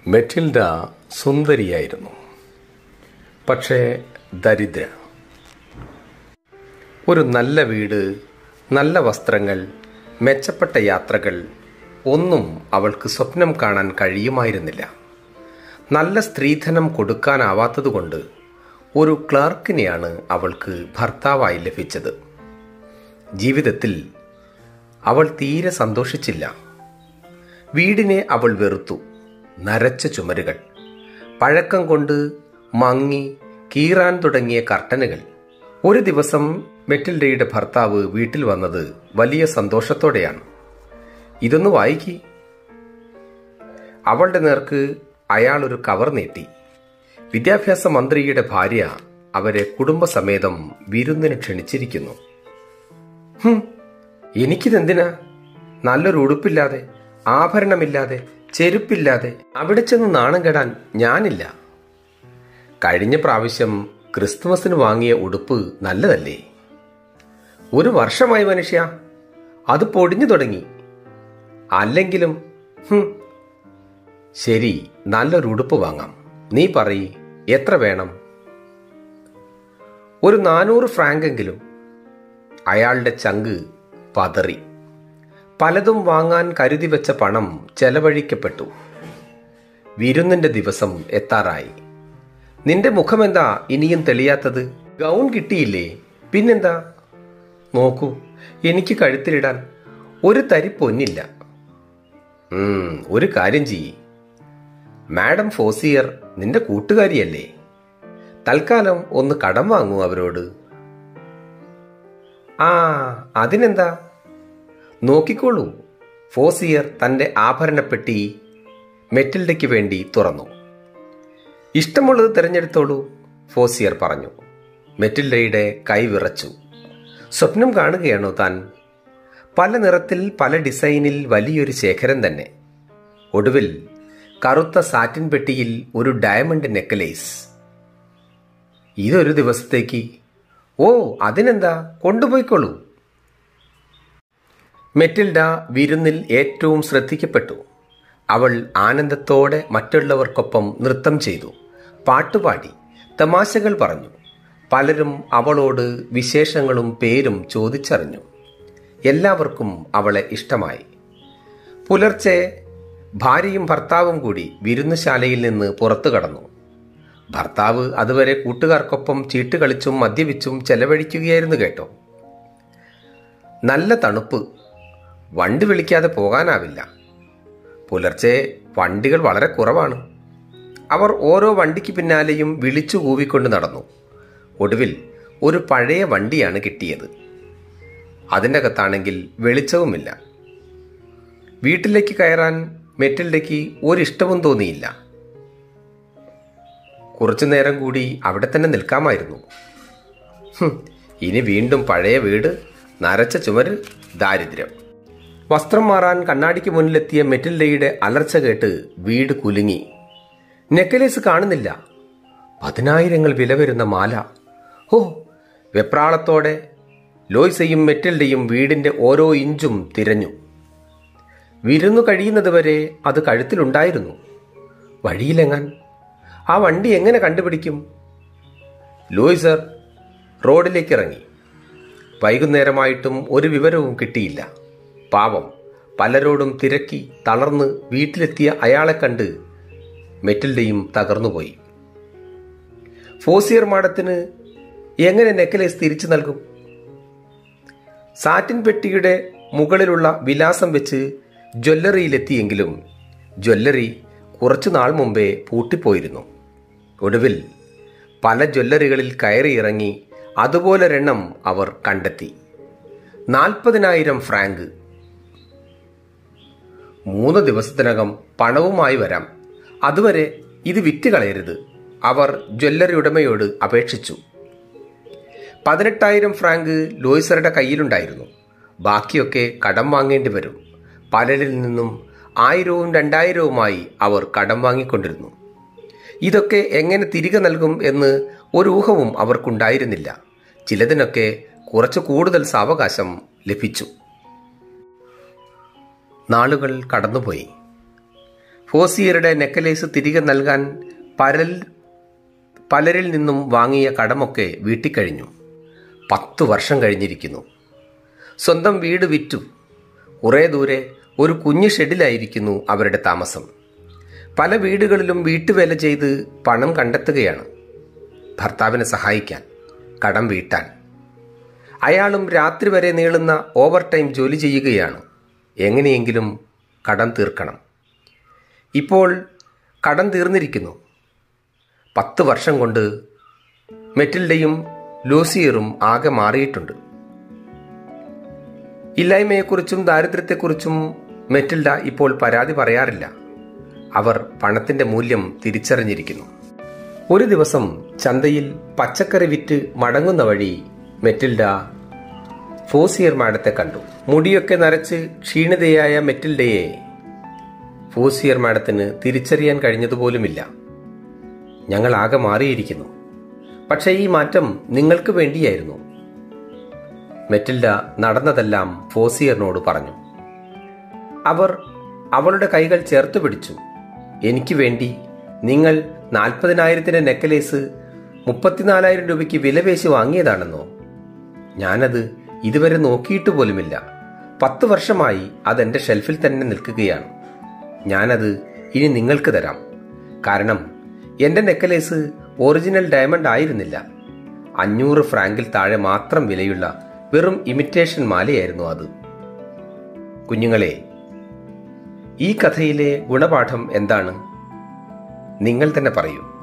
മെറ്റിൽഡ സുന്ദരിയായിരുന്നു പക്ഷേ ദരിദ്ര ഒരു നല്ല വീട് നല്ല വസ്ത്രങ്ങൾ മെച്ചപ്പെട്ട യാത്രകൾ ഒന്നും അവൾക്ക് സ്വപ്നം കാണാൻ കഴിയുമായിരുന്നില്ല നല്ല സ്ത്രീധനം കൊടുക്കാനാവാത്തതുകൊണ്ട് ഒരു ക്ലർക്കിനെയാണ് അവൾക്ക് ഭർത്താവായി ലഭിച്ചത് ജീവിതത്തിൽ അവൾ തീരെ സന്തോഷിച്ചില്ല വീടിനെ അവൾ വെറുത്തു നരച്ച ചുമരുകൾ പഴക്കം കൊണ്ട് മങ്ങി കീറാൻ തുടങ്ങിയ കർട്ടനുകൾ ഒരു ദിവസം മെറ്റിൽഡയുടെ ഭർത്താവ് വീട്ടിൽ വന്നത് വലിയ സന്തോഷത്തോടെയാണ് ഇതൊന്ന് വായിക്കി അവളുടെ നേർക്ക് അയാൾ ഒരു കവർ നീട്ടി വിദ്യാഭ്യാസ മന്ത്രിയുടെ ഭാര്യ അവരെ കുടുംബസമേതം വിരുന്നിന് ക്ഷണിച്ചിരിക്കുന്നു ഹും, എനിക്കിതെന്തിനാ നല്ലൊരു ഉടുപ്പില്ലാതെ ആഭരണമില്ലാതെ ചെരുപ്പില്ലാതെ അവിടെ ചെന്ന് നാണം കെടാൻ ഞാനില്ല കഴിഞ്ഞ പ്രാവശ്യം ക്രിസ്തുമസിന് വാങ്ങിയ ഉടുപ്പ് നല്ലതല്ലേ ഒരു വർഷമായി മനുഷ്യ അത് പൊടിഞ്ഞു തുടങ്ങി അല്ലെങ്കിലും ഹും, ശരി നല്ലൊരു ഉടുപ്പ് വാങ്ങാം നീ പറയ് എത്ര വേണം ഒരു നാനൂറ് ഫ്രാങ്കെങ്കിലും അയാളുടെ ചങ്ക് പതറി പലതും വാങ്ങാൻ കരുതി വെച്ച പണം ചെലവഴിക്കപ്പെട്ടു വിരുന്നിന്റെ ദിവസം എത്താറായി നിന്റെ മുഖമെന്താ ഇനിയും തെളിയാത്തത് ഗൗൺ കിട്ടിയില്ലേ പിന്നെന്താ നോക്കൂ എനിക്ക് കഴുത്തിലിടാൻ ഒരു തരി പൊന്നില്ല ഉം, ഒരു കാര്യം ചെയ്യ് മാഡം ഫോസിയർ നിന്റെ കൂട്ടുകാരിയല്ലേ തൽക്കാലം ഒന്ന് കടം വാങ്ങൂ അവരോട് ആ അതിനെന്താ നോക്കിക്കോളൂ ഫോസിയർ തന്റെ ആഭരണപ്പെട്ടി മെറ്റിൽഡയ്ക്ക് വേണ്ടി തുറന്നു ഇഷ്ടമുള്ളത് തിരഞ്ഞെടുത്തോളൂ ഫോസിയർ പറഞ്ഞു മെറ്റിൽഡയുടെ കൈ വിറച്ചു സ്വപ്നം കാണുകയാണോ താൻ പല നിറത്തിൽ പല ഡിസൈനിൽ വലിയൊരു ശേഖരം തന്നെ ഒടുവിൽ കറുത്ത സാറ്റിൻ പെട്ടിയിൽ ഒരു ഡയമണ്ട് നെക്ലേസ് ഇതൊരു ദിവസത്തേക്ക് ഓ അതിനെന്താ കൊണ്ടുപോയിക്കോളൂ മെറ്റിൽഡ വിരുന്നിൽ ഏറ്റവും ശ്രദ്ധിക്കപ്പെട്ടു അവൾ ആനന്ദത്തോടെ മറ്റുള്ളവർക്കൊപ്പം നൃത്തം ചെയ്തു പാട്ടുപാടി തമാശകൾ പറഞ്ഞു പലരും അവളോട് വിശേഷങ്ങളും പേരും ചോദിച്ചറിഞ്ഞു എല്ലാവർക്കും അവളെ ഇഷ്ടമായി പുലർച്ചെ ഭാര്യയും ഭർത്താവും കൂടി വിരുന്നുശാലയിൽ നിന്ന് പുറത്തു കടന്നു ഭർത്താവ് അതുവരെ കൂട്ടുകാർക്കൊപ്പം ചീട്ട് കളിച്ചും മദ്യപിച്ചും ചെലവഴിക്കുകയായിരുന്നു കേട്ടോ നല്ല തണുപ്പ് വണ്ടി വിളിക്കാതെ പോകാനാവില്ല പുലർച്ചെ വണ്ടികൾ വളരെ കുറവാണ് അവർ ഓരോ വണ്ടിക്ക് പിന്നാലെയും വിളിച്ചു കൂവിക്കൊണ്ട് നടന്നു ഒടുവിൽ ഒരു പഴയ വണ്ടിയാണ് കിട്ടിയത് അതിൻ്റെ അകത്താണെങ്കിൽ വെളിച്ചവുമില്ല വീട്ടിലേക്ക് കയറാൻ മെറ്റിൽഡയ്ക്ക് ഒരിഷ്ടവും തോന്നിയില്ല കുറച്ചു നേരം കൂടി അവിടെ തന്നെ നിൽക്കാമായിരുന്നു ഹും, ഇനി വീണ്ടും പഴയ വീട് നരച്ച ചുമര് ദാരിദ്ര്യം വസ്ത്രം മാറാൻ കണ്ണാടിക്ക് മുന്നിലെത്തിയ മെറ്റിൽഡയുടെ അലർച്ച കേട്ട് വീട് കുലുങ്ങി നെക്കലേസ് കാണുന്നില്ല പതിനായിരങ്ങൾ വില വരുന്ന മാല ഓ വെപ്രാളത്തോടെ ലോയ്സയും മെറ്റിൽഡയും വീടിന്റെ ഓരോ ഇഞ്ചും തിരഞ്ഞു വിരുന്നു കഴിയുന്നതുവരെ അത് കഴുത്തിലുണ്ടായിരുന്നു വഴിയിലെങ്ങാൻ ആ വണ്ടി എങ്ങനെ കണ്ടുപിടിക്കും ലൂയിസർ റോഡിലേക്ക് ഇറങ്ങി വൈകുന്നേരമായിട്ടും ഒരു വിവരവും കിട്ടിയില്ല പാവം പലരോടും തിരക്കി തളർന്ന് വീട്ടിലെത്തിയ അയാളെ കണ്ട് മെറ്റിൽഡയും തകർന്നുപോയി ഫോസിയർ മാഡത്തിന് എങ്ങനെ നെക്ലേസ് തിരിച്ചു നൽകും സാറ്റിൻ പെട്ടിയുടെ മുകളിലുള്ള വിലാസം വെച്ച് ജ്വല്ലറിയിലെത്തിയെങ്കിലും ജ്വല്ലറി കുറച്ചു നാൾ മുമ്പേ പൂട്ടിപ്പോയിരുന്നു ഒടുവിൽ പല ജ്വല്ലറികളിൽ കയറിയിറങ്ങി അതുപോലൊരെണ്ണം അവർ കണ്ടെത്തി നാൽപ്പതിനായിരം ഫ്രാങ്ക് മൂന്ന് ദിവസത്തിനകം പണവുമായി വരാം അതുവരെ ഇത് വിറ്റ് കളയരുത് അവർ ജ്വല്ലറി ഉടമയോട് അപേക്ഷിച്ചു പതിനെട്ടായിരം ഫ്രാങ്ക് ലോയ്സറുടെ കയ്യിലുണ്ടായിരുന്നു ബാക്കിയൊക്കെ കടം വാങ്ങേണ്ടി വരും പലരിൽ നിന്നും ആയിരവും രണ്ടായിരവുമായി അവർ കടം വാങ്ങിക്കൊണ്ടിരുന്നു ഇതൊക്കെ എങ്ങനെ തിരികെ നൽകും എന്ന് ഒരു ഊഹവും അവർക്കുണ്ടായിരുന്നില്ല ചിലതിനൊക്കെ കുറച്ച് കൂടുതൽ സാവകാശം ലഭിച്ചു നാളുകൾ കടന്നുപോയി ഫോസിയറുടെ നെക്കലേസ് തിരികെ നൽകാൻ പരൽ പലരിൽ നിന്നും വാങ്ങിയ കടമൊക്കെ വീട്ടിക്കഴിഞ്ഞു പത്തു വർഷം കഴിഞ്ഞിരിക്കുന്നു സ്വന്തം വീട് വിറ്റു കുറേ ദൂരെ ഒരു കുഞ്ഞു ഷെഡിലായിരിക്കുന്നു അവരുടെ താമസം പല വീടുകളിലും വീട്ടുവേല ചെയ്ത് പണം കണ്ടെത്തുകയാണ് ഭർത്താവിനെ സഹായിക്കാൻ കടം വീട്ടാൻ അയാളും രാത്രി വരെ നീളുന്ന ഓവർ ടൈം ജോലി ചെയ്യുകയാണ് എങ്ങനെയെങ്കിലും കടം തീർക്കണം ഇപ്പോൾ കടം തീർന്നിരിക്കുന്നു പത്ത് വർഷം കൊണ്ട് മെറ്റിൽഡയും ലൂസിയറും ആകെ മാറിയിട്ടുണ്ട് ഇല്ലായ്മയെക്കുറിച്ചും ദാരിദ്ര്യത്തെക്കുറിച്ചും മെറ്റിൽഡ ഇപ്പോൾ പരാതി പറയാറില്ല അവർ പണത്തിന്റെ മൂല്യം തിരിച്ചറിഞ്ഞിരിക്കുന്നു ഒരു ദിവസം ചന്തയിൽ പച്ചക്കറി വിറ്റ് മടങ്ങുന്ന വഴി മെറ്റിൽഡ ഫോസിയർ മാഡത്തെ കണ്ടു മുടിയൊക്കെ നരച്ച് ക്ഷീണിതയായ മെറ്റിൽഡയെ ഫോസിയർ മാഡത്തിന് തിരിച്ചറിയാൻ കഴിഞ്ഞതുപോലുമില്ല ഞങ്ങൾ ആകെ മാറിയിരിക്കുന്നു പക്ഷേ ഈ മാറ്റം നിങ്ങൾക്ക് വേണ്ടിയായിരുന്നു മെറ്റിൽഡ നടന്നതെല്ലാം ഫോസിയറിനോട് പറഞ്ഞു അവർ അവളുടെ കൈകൾ ചേർത്ത് പിടിച്ചു എനിക്ക് വേണ്ടി നിങ്ങൾ നാൽപ്പതിനായിരത്തിന്റെ നെക്കലേസ് മുപ്പത്തിനാലായിരം രൂപയ്ക്ക് വിലപേശി വാങ്ങിയതാണെന്നോ ഞാനത് ഇതുവരെ നോക്കിയിട്ട് പോലുമില്ല പത്ത് വർഷമായി അതെന്റെ ഷെൽഫിൽ തന്നെ നിൽക്കുകയാണ് ഞാനത് ഇനി നിങ്ങൾക്ക് തരാം കാരണം എന്റെ നെക്കലേസ് ഒറിജിനൽ ഡയമണ്ട് ആയിരുന്നില്ല അഞ്ഞൂറ് ഫ്രാങ്കിൽ താഴെ മാത്രം വിലയുള്ള വെറും ഇമിറ്റേഷൻ മാലയായിരുന്നു അത് കുഞ്ഞുങ്ങളെ ഈ കഥയിലെ ഗുണപാഠം എന്താണ് നിങ്ങൾ തന്നെ പറയൂ